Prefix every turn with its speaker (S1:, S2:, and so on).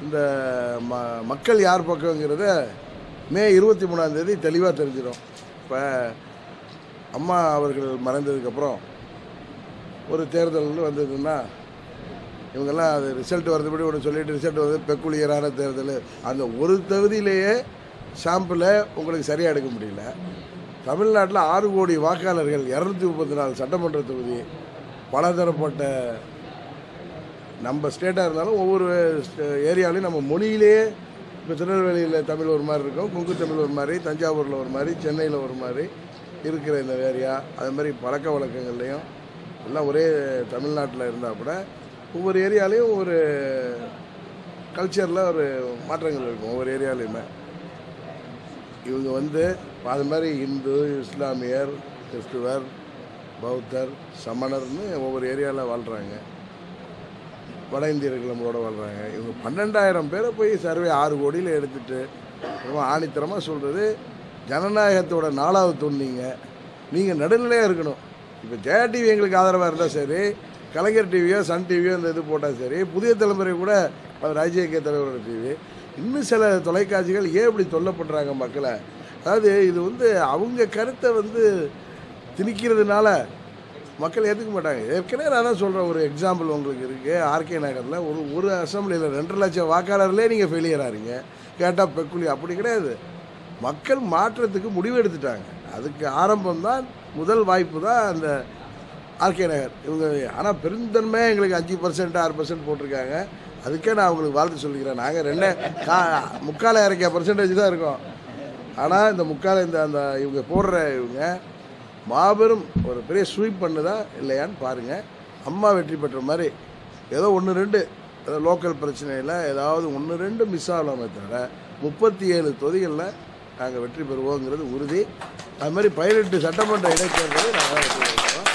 S1: இந்த ம மக்கள் யார் பக்கங்கிறத மே இருபத்தி மூணாந்தேதி தெளிவாக தெரிஞ்சிடும் இப்போ அம்மா அவர்கள் மறைந்ததுக்கப்புறம் ஒரு தேர்தல் வந்ததுன்னா இவங்கெல்லாம் அது ரிசல்ட் வரதுபடி ஒன்று சொல்லிட்டு ரிசல்ட் வந்து பெக்குலியரான தேர்தல் அந்த ஒரு தொகுதியிலேயே சாம்பிளை உங்களுக்கு சரியாக எடுக்க முடியல தமிழ்நாட்டில் ஆறு கோடி வாக்காளர்கள் இரநூத்தி முப்பத்தி நாலு சட்டமன்ற தொகுதி பலதரப்பட்ட நம்ம ஸ்டேட்டாக இருந்தாலும் ஒவ்வொரு ஏரியாலையும் நம்ம மொழியிலேயே இப்போ திருநெல்வேலியில் தமிழ் ஒரு மாதிரி இருக்கும் குங்கு தமிழ் ஒரு மாதிரி தஞ்சாவூரில் ஒரு மாதிரி சென்னையில் ஒரு மாதிரி இருக்கிற இந்த ஏரியா அது மாதிரி பழக்க வழக்கங்கள்லையும் எல்லாம் ஒரே தமிழ்நாட்டில் இருந்தால் கூட ஒவ்வொரு ஏரியாலையும் ஒரு கல்ச்சரில் ஒரு மாற்றங்கள் இருக்கும் ஒவ்வொரு ஏரியாலையுமே இவங்க வந்து அது மாதிரி இந்து இஸ்லாமியர் கிறிஸ்துவர் பௌத்தர் சமணர்னு ஒவ்வொரு ஏரியாவில் வாழ்கிறாங்க வட இந்தியர்கள் நம்மளோட வாழ்கிறாங்க இவங்க பன்னெண்டாயிரம் பேரை போய் சர்வே ஆறு கோடியில் எடுத்துட்டு ரொம்ப ஆணித்தரமாக சொல்கிறது ஜனநாயகத்தோட நாலாவது தொன்னீங்க நீங்கள் நடுநிலையாக இருக்கணும் இப்போ ஜெயா டிவி எங்களுக்கு ஆதரவாக இருந்தால் சரி கலைஞர் டிவியோ சன் டிவியோ இந்த இது போட்டால் சரி புதிய தலைமுறை கூட அவர் ஐஜேகே தலைவரோட டிவி இன்னும் சில தொலைக்காட்சிகள் ஏன் இப்படி தொல்லப்படுறாங்க மக்களை அதாவது இது வந்து அவங்க கருத்தை வந்து திணிக்கிறதுனால மக்கள் ஏற்றுக்க மாட்டாங்க ஏற்கனவே நான் தான் சொல்கிறேன் ஒரு எக்ஸாம்பிள் உங்களுக்கு இருக்குது ஆர்கே நகரில் ஒரு ஒரு அசம்பிளியில் ரெண்டரை லட்சம் வாக்காளர்லேயே நீங்கள் ஃபெயிலியர் ஆகிறீங்க கேட்டால் பெக்குலி அப்படி கிடையாது மக்கள் மாற்றத்துக்கு முடிவு எடுத்துட்டாங்க அதுக்கு ஆரம்பம் தான் முதல் வாய்ப்பு தான் அந்த ஆர்கே நகர் இவங்க ஆனால் பெருந்தன்மை எங்களுக்கு அஞ்சு பர்சன்ட் ஆறு பர்சன்ட் போட்டிருக்காங்க அதுக்கே நான் அவங்களுக்கு வாழ்த்து சொல்லிக்கிறேன் நாங்கள் ரெண்டே கா முக்கால இறக்கிய பர்சன்டேஜ் தான் இருக்கோம் ஆனால் இந்த முக்கால இந்த அந்த இவங்க போடுற இவங்க மாபெரும் ஒரு பெரிய ஸ்வீப் பண்ணுதா இல்லையான்னு பாருங்கள் அம்மா வெற்றி பெற்ற மாதிரி ஏதோ ஒன்று ரெண்டு ஏதோ லோக்கல் பிரச்சனையில் ஏதாவது ஒன்று ரெண்டு மிஸ் ஆகலாமே தவிர முப்பத்தி ஏழு தொகுதிகளில் நாங்கள் வெற்றி பெறுவோங்கிறது உறுதி அது மாதிரி பதினெட்டு சட்டமன்ற இடைத்தேர்தலை நாங்கள் வெற்றி பெறுவோம்